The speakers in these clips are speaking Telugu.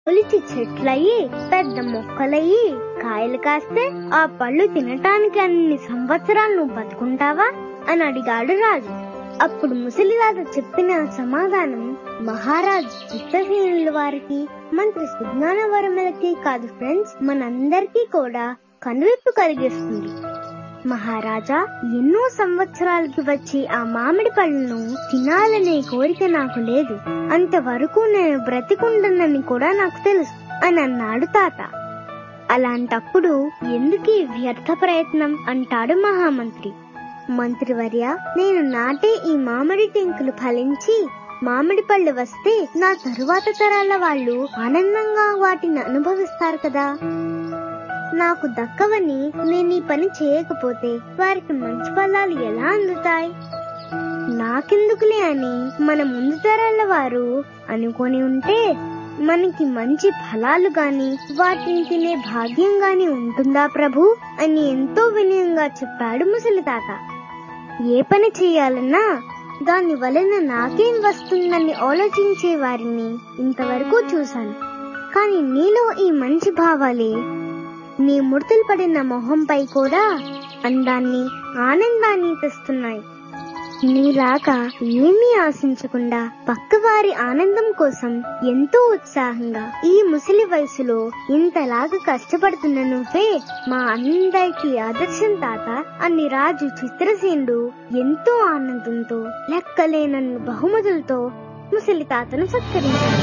ఒలిచి చెట్లయి పెద్ద మొక్కలయ్యి కాయలు కాస్తే ఆ పళ్ళు తినటానికి అన్ని సంవత్సరాలు నువ్వు బతుకుంటావా అని అడిగాడు రాజు అప్పుడు ముసలిరాజు చెప్పిన సమాధానం మహారాజు చిత్తహీనుల వారికి మంత్రి సుజ్ఞానవరములకి కాదు ఫ్రెండ్స్ మనందరికీ కూడా కనువిప్పు కలిగిస్తుంది మహారాజా ఎన్నో సంవత్సరాలకి వచ్చి ఆ మామిడి పళ్ళను తినాలనే కోరిక నాకు లేదు అంతవరకు నేను బ్రతికుండనని కూడా నాకు తెలుసు అని అన్నాడు తాత అలాంటప్పుడు ఎందుకు ఈ వ్యర్థ ప్రయత్నం అంటాడు మహామంత్రి మంత్రివర్య నేను నాటే ఈ మామిడి టెంకులు ఫలించి మామిడి పళ్ళు వస్తే నా తరువాత తరాల వాళ్ళు ఆనందంగా వాటిని అనుభవిస్తారు కదా నాకు దక్కవని నేను ఈ పని చేయకపోతే వారికి మంచి ఫలాలు ఎలా అందుతాయి నాకెందుకులే అని మన ముందు తరాల వారు అనుకొని ఉంటే మనకి మంచి ఫలాలు గాని వాటిని తినే భాగ్యం గాని ఉంటుందా ప్రభు అని ఎంతో వినయంగా చెప్పాడు ముసలి తాత ఏ పని చేయాలన్నా దాని వలన నాకేం వస్తుందని ఆలోచించే వారిని ఇంతవరకు చూశాను కానీ నీలో ఈ మంచి భావాలే నీ ముడతలు పడిన మొహంపై కూడా అందాన్ని ఆనందాన్ని తెస్తున్నాయి నీలాగా ఏమీ ఆశించకుండా పక్కవారి ఆనందం కోసం ఎంతో ఉత్సాహంగా ఈ ముసలి వయసులో ఇంతలాగా కష్టపడుతున్న నువ్వే మా అందరికీ ఆదర్శం తాత అని రాజు చిత్రసేనుడు ఎంతో ఆనందంతో లెక్కలేనన్ను బహుమతులతో ముసలి తాతను సత్కరించాడు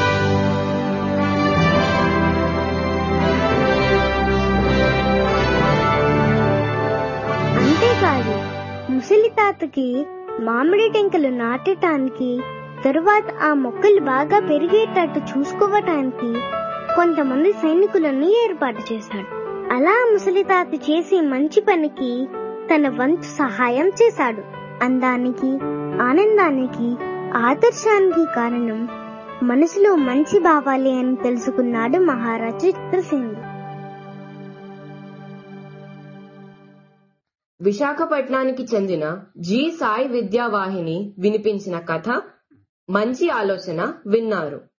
అంతేకాదు ముసలి తాతకి మామిడి టెంకలు నాటటానికి తరువాత ఆ మొక్కలు బాగా పెరిగేటట్టు చూసుకోవటానికి కొంతమంది సైనికులను ఏర్పాటు చేశాడు అలా ముసలి తాత చేసే మంచి పనికి తన వంతు సహాయం చేశాడు అందానికి ఆనందానికి ఆదర్శానికి కారణం మనసులో మంచి భావాలే అని తెలుసుకున్నాడు మహారాజు చిత్రసేనుడు విశాఖపట్నానికి చెందిన జి సాయి విద్యావాహిని వినిపించిన కథ మంచి ఆలోచన విన్నారు